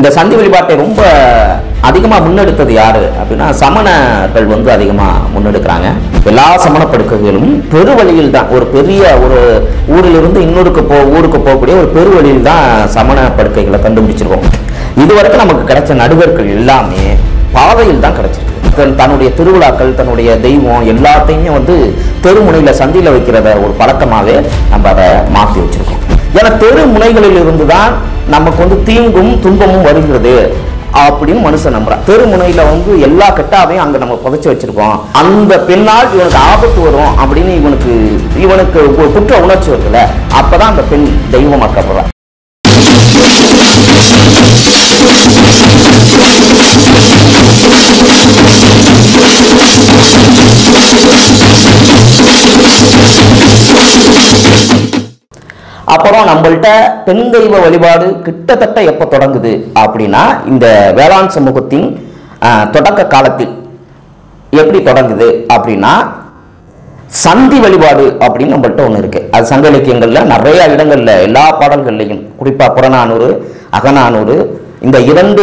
இந்த சந்தி வழிபாட்டை ரொம்ப அதிகமாக முன்னெடுத்தது யாரு அப்படின்னா சமணர்கள் வந்து அதிகமாக முன்னெடுக்கிறாங்க எல்லா சமண படுக்கைகளும் பெருவழியில் தான் ஒரு பெரிய ஒரு ஊரிலிருந்து இன்னொருக்கு போ ஊருக்கு போகக்கூடிய ஒரு பெருவழியில் தான் சமண படுக்கைகளை கண்டுபிடிச்சிருக்கோம் இதுவரைக்கும் நமக்கு கிடைச்ச நடுவர்கள் எல்லாமே பாதையில் தான் கிடைச்சிருக்கு தன் தன்னுடைய திருவிழாக்கள் தன்னுடைய தெய்வம் எல்லாத்தையுமே வந்து தெருமுனையில சந்தியில வைக்கிறத ஒரு பழக்கமாவே நம்ம அதை மாற்றி வச்சிருக்கோம் ஏன்னா தெரு முனைகளில் இருந்து தான் நமக்கு வந்து தீங்கும் துன்பமும் வருகிறது அப்படின்னு மனுஷன் நம்புறான் தெருமுனையில வந்து எல்லா கெட்டாவையும் அங்க நம்ம புதைச்சு வச்சிருக்கோம் அந்த பெண்ணால் இவனுக்கு ஆபத்து வரும் அப்படின்னு இவனுக்கு இவனுக்கு ஒரு குற்ற உணர்ச்சி வருதுல அப்பதான் அந்த பெண் தெய்வமாக்கப்படுறான் அப்புறம் நம்மள்ட்ட பெண் தெய்வ வழிபாடு கிட்டத்தட்ட எப்போ தொடங்குது அப்படின்னா இந்த வேளாண் சமூகத்தின் ஆஹ், தொடக்க காலத்தில் எப்படி தொடங்குது அப்படின்னா சந்தி வழிபாடு அப்படின்னு நம்மள்ட்ட ஒன்று இருக்கு அது சங்க இலக்கியங்கள்ல நிறைய இடங்கள்ல எல்லா பாடல்கள்லையும் குறிப்பா புறநானூறு அகநானூறு இந்த இரண்டு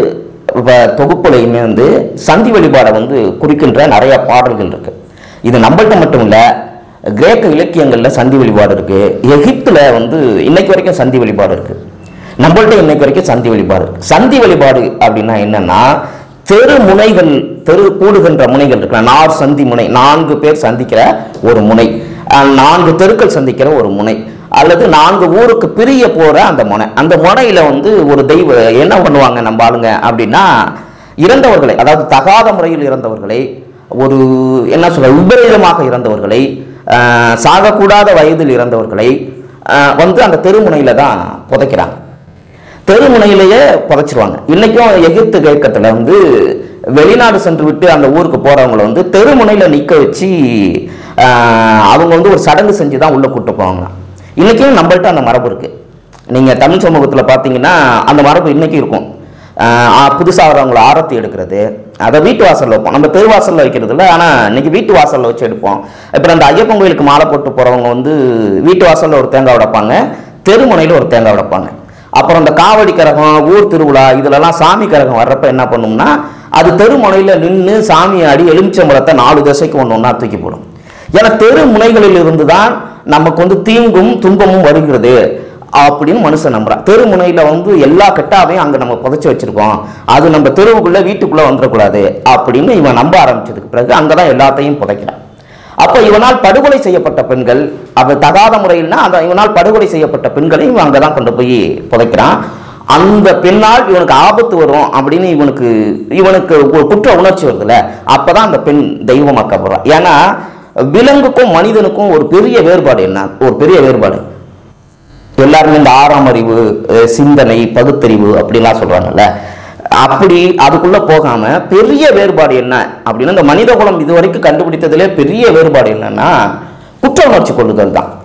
வ- தொகுப்புலையுமே வந்து சந்தி வழிபாடை வந்து குறிக்கின்ற நிறைய பாடல்கள் இருக்கு இது நம்மள்ட்ட மட்டும் இல்ல கிரேக்க இலக்கியங்கள்ல சந்தி வழிபாடு இருக்கு எகிப்துல வந்து இன்னைக்கு வரைக்கும் சந்தி வழிபாடு இருக்கு நம்மள்ட்ட இன்னைக்கு வரைக்கும் சந்தி வழிபாடு இருக்கு. சந்தி வழிபாடு அப்படின்னா என்னன்னா தெரு முனைகள் தெரு கூடுகின்ற முனைகள் இருக்கு நார் சந்தி முனை நான்கு பேர் சந்திக்கிற ஒரு முனை அஹ் நான்கு தெருக்கள் சந்திக்கிற ஒரு முனை அல்லது நான்கு ஊருக்கு பிரிய போற அந்த முனை அந்த முனையில வந்து ஒரு தெய்வ என்ன பண்ணுவாங்க நம்ம ஆளுங்க அப்படின்னா இறந்தவர்களை அதாவது தகாத முறையில் இறந்தவர்களை ஒரு என்ன சொல்ற விபரீதமாக இறந்தவர்களை அஹ் சாகக்கூடாத வயதில் இறந்தவர்களை அஹ் வந்து அந்த தெருமுனையில தான் புதைக்கிறாங்க தெருமுனையிலேயே புதைச்சிருவாங்க இன்னைக்கும் எகிப்து கிழக்கத்துல வந்து வெளிநாடு சென்று விட்டு அந்த ஊருக்கு போறவங்கள வந்து தெருமுனையில நிக்க வச்சு ஆஹ், அவங்க வந்து ஒரு சடங்கு செஞ்சு தான் உள்ள கூட்டு போவாங்க இன்னைக்கும் நம்மள்ட்ட அந்த மரபு இருக்கு நீங்க தமிழ் சமூகத்துல பாத்தீங்கன்னா அந்த மரபு இன்னைக்கும் இருக்கும் ஆஹ், புதுசா வரவங்களை ஆரத்தி எடுக்கிறது அதை வீட்டு வாசல்ல வைப்போம் நம்ம தெரு வாசல்ல வைக்கிறது இல்லை ஆனா இன்னைக்கு வீட்டு வாசல்ல வச்சு எடுப்போம் அப்புறம் அந்த ஐயப்பன் கோயிலுக்கு மாலை போட்டு போறவங்க வந்து வீட்டு வாசல்ல ஒரு தேங்காய் உடைப்பாங்க தெருமுனையில ஒரு தேங்காய் உடைப்பாங்க அப்புறம் இந்த காவடி கரகம் ஊர் திருவிழா இதுலலாம் சாமி கரகம் வர்றப்ப என்ன பண்ணும்னா அது தெருமுனையில நின்று சாமி அடி எலுமிச்சம்பழத்தை நாலு திசைக்கு ஒன்று ஒன்றா தூக்கி போடும் ஏன்னா தெரு முனைகளில் இருந்து தான் நமக்கு வந்து தீங்கும் துன்பமும் வருகிறது அப்படின்னு மனுஷன் நம்புறான் தெருமுனையில வந்து எல்லா கெட்டாவையும் அங்க நம்ம புதைச்சு வச்சிருக்கோம் அது நம்ம தெருவுக்குள்ள வீட்டுக்குள்ள வந்துடக்கூடாது அப்படின்னு இவன் நம்ப ஆரம்பிச்சதுக்கு பிறகு அங்கதான் எல்லாத்தையும் புதைக்கிறான் அப்ப இவனால் படுகொலை செய்யப்பட்ட பெண்கள் அவ தகாத முறையில்னா அந்த இவனால் படுகொலை செய்யப்பட்ட பெண்களை இவன் அங்கதான் கொண்டு போய் புதைக்கிறான் அந்த பெண்ணால் இவனுக்கு ஆபத்து வரும் அப்படின்னு இவனுக்கு இவனுக்கு ஒரு குற்ற உணர்ச்சி வருதுல்ல அப்பதான் அந்த பெண் தெய்வமாக்கப்படுறான் ஏன்னா விலங்குக்கும் மனிதனுக்கும் ஒரு பெரிய வேறுபாடு என்ன ஒரு பெரிய வேறுபாடு எல்லாருமே இந்த ஆறாம் அறிவு அஹ் சிந்தனை பகுத்தறிவு அப்படிலாம் சொல்றாங்கல்ல அப்படி அதுக்குள்ள போகாம பெரிய வேறுபாடு என்ன அப்படின்னா இந்த மனித குலம் இதுவரைக்கும் கண்டுபிடித்ததிலே பெரிய வேறுபாடு என்னன்னா குற்ற உணர்ச்சி கொள்ளுதல் தான்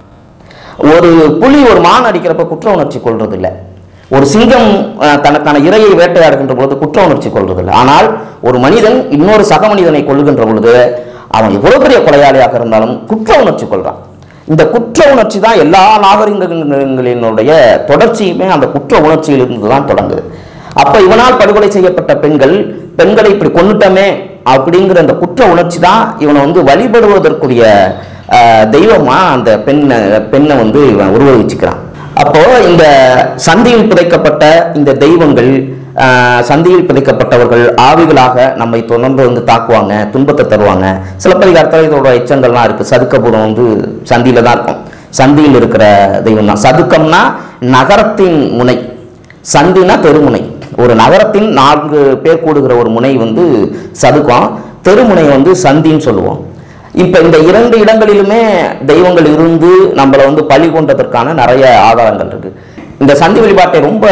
ஒரு புலி ஒரு மான் அடிக்கிறப்ப குற்ற உணர்ச்சி கொள்றது இல்ல ஒரு சிங்கம் அஹ், தனக்கான இரையை வேட்டையாடுகின்ற பொழுது குற்ற உணர்ச்சி கொள்றது இல்லை ஆனால் ஒரு மனிதன் இன்னொரு சக மனிதனை கொள்ளுகின்ற பொழுது அவன் எவ்வளவு பெரிய கொலையாளியாக இருந்தாலும் குற்ற உணர்ச்சி கொள்றான் இந்த குற்ற உணர்ச்சி தான் எல்லா நாகரிகங்களினுடைய தொடர்ச்சியுமே அந்த குற்ற உணர்ச்சியிலிருந்து தான் தொடங்குது அப்ப இவனால் படுகொலை செய்யப்பட்ட பெண்கள் பெண்களை இப்படி கொன்னுட்டமே அப்படிங்கிற அந்த குற்ற உணர்ச்சி தான் இவனை வந்து வழிபடுவதற்குரிய ஆஹ், தெய்வமா அந்த பெண்ணை பெண்ணை வந்து இவன் உருவகிச்சுக்கிறான் அப்போ இந்த சந்தியில் புதைக்கப்பட்ட இந்த தெய்வங்கள் ஆஹ், சந்தியில் புதைக்கப்பட்டவர்கள் ஆவிகளாக நம்மை தொடர்ந்து வந்து தாக்குவாங்க துன்பத்தை தருவாங்க சிலப்பதிகாரத்தில் இதோட எச்சங்கள்லாம் இருக்கு சதுக்கபுரம் வந்து சந்தியில தான் இருக்கும் சந்தியில் இருக்கிற தெய்வம் தான் சதுக்கம்னா நகரத்தின் முனை சந்தினா தெருமுனை ஒரு நகரத்தின் நான்கு பேர் கூடுகிற ஒரு முனை வந்து சதுக்கம் தெருமுனை வந்து சந்தின்னு சொல்லுவோம் இப்ப இந்த இரண்டு இடங்களிலுமே தெய்வங்கள் இருந்து நம்மளை வந்து பழி கொண்டதற்கான நிறைய ஆதாரங்கள் இருக்கு இந்த சந்தி வழிபாட்டை ரொம்ப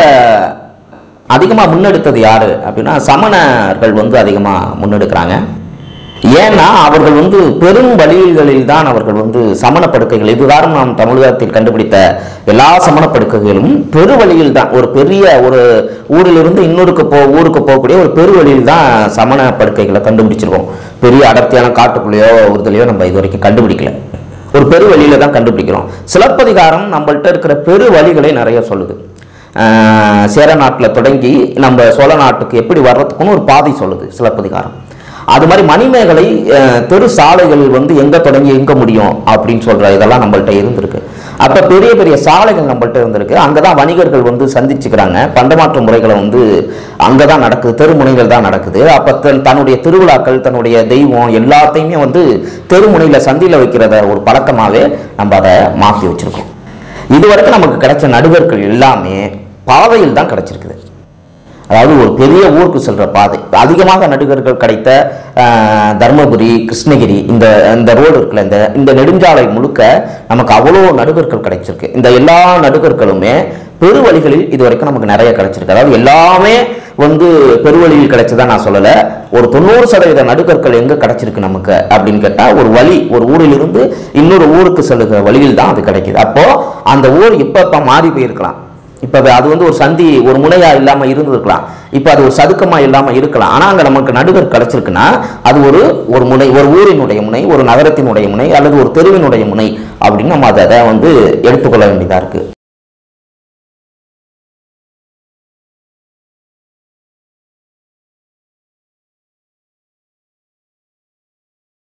அதிகமா முன்னெடுத்தது யாரு அப்படின்னா சமணர்கள் வந்து அதிகமா முன்னெடுக்கிறாங்க ஏன்னா அவர்கள் வந்து பெரும் வழிகளில் தான் அவர்கள் வந்து சமண படுக்கைகள் இதுதான் நாம் தமிழகத்தில் கண்டுபிடித்த எல்லா சமண படுக்கைகளும் பெரு வழியில் தான் ஒரு பெரிய ஒரு ஊரிலிருந்து இன்னொருக்கு போ ஊருக்கு போகக்கூடிய ஒரு பெரு வழியில் தான் சமண படுக்கைகளை கண்டுபிடிச்சிருக்கோம் பெரிய அடர்த்தியான காட்டுக்குள்ளேயோ ஒருதுலையோ நம்ம இது வரைக்கும் கண்டுபிடிக்கல ஒரு பெரு வழியில தான் கண்டுபிடிக்கிறோம் சிலப்பதிகாரம் நம்மள்ட்ட இருக்கிற பெரு வழிகளை நிறைய சொல்லுது ஆஹ், சேர நாட்டில் தொடங்கி நம்ம சோழ நாட்டுக்கு எப்படி வர்றதுக்குன்னு ஒரு பாதை சொல்லுது சிலப்பதிகாரம் அது மாதிரி மணிமேகலை அஹ், தெரு சாலைகள் வந்து எங்க தொடங்கி எங்க முடியும் அப்படின்னு சொல்ற இதெல்லாம் நம்மள்ட்ட இருந்திருக்கு அப்ப பெரிய பெரிய சாலைகள் நம்மள்ட்ட இருந்திருக்கு அங்கதான் வணிகர்கள் வந்து சந்திச்சுக்கிறாங்க பண்டமாற்று முறைகளை வந்து அங்கதான் நடக்குது தெருமுனைகள் தான் நடக்குது அப்ப தன் தன்னுடைய திருவிழாக்கள் தன்னுடைய தெய்வம் எல்லாத்தையுமே வந்து தெருமுனையில சந்தியில வைக்கிறத ஒரு பழக்கமாவே நம்ம அதை மாற்றி வச்சிருக்கோம் இதுவரைக்கும் நமக்கு கிடைச்ச நடுவர்கள் எல்லாமே பாதையில் தான் கிடைச்சிருக்குது அதாவது ஒரு பெரிய ஊருக்கு செல்ற பாதை அதிகமாக நடிகர்கள் கிடைத்த ஆஹ், தர்மபுரி கிருஷ்ணகிரி இந்த இந்த ரோடு இருக்குல்ல இந்த இந்த நெடுஞ்சாலை முழுக்க நமக்கு அவ்வளோ நடுகர்கள் கிடைச்சிருக்கு இந்த எல்லா நடுகர்களுமே பெருவழிகளில் இது வரைக்கும் நமக்கு நிறைய கிடைச்சிருக்கு அதாவது எல்லாமே வந்து பெருவழியில் கிடைச்சதா நான் சொல்லலை ஒரு தொண்ணூறு சதவீத நடுகற்கள் எங்க கிடைச்சிருக்கு நமக்கு அப்படின்னு கேட்டா ஒரு வழி ஒரு ஊரிலிருந்து இன்னொரு ஊருக்கு செல்லுகிற வழியில் தான் அது கிடைக்குது அப்போ அந்த ஊர் இப்ப இப்ப மாறி போயிருக்கலாம் இப்போ அது அது வந்து ஒரு சந்தி ஒரு முனையா இல்லாம இருந்திருக்கலாம் இப்போ அது ஒரு சதுக்கமா இல்லாம இருக்கலாம் ஆனா அங்க நமக்கு நடுவர் கிடைச்சிருக்குன்னா அது ஒரு ஒரு முனை ஒரு ஊரினுடைய முனை ஒரு நகரத்தினுடைய முனை அல்லது ஒரு தெருவினுடைய முனை அப்படின்னு நம்ம அதை வந்து எடுத்துக்கொள்ள வேண்டியதா இருக்கு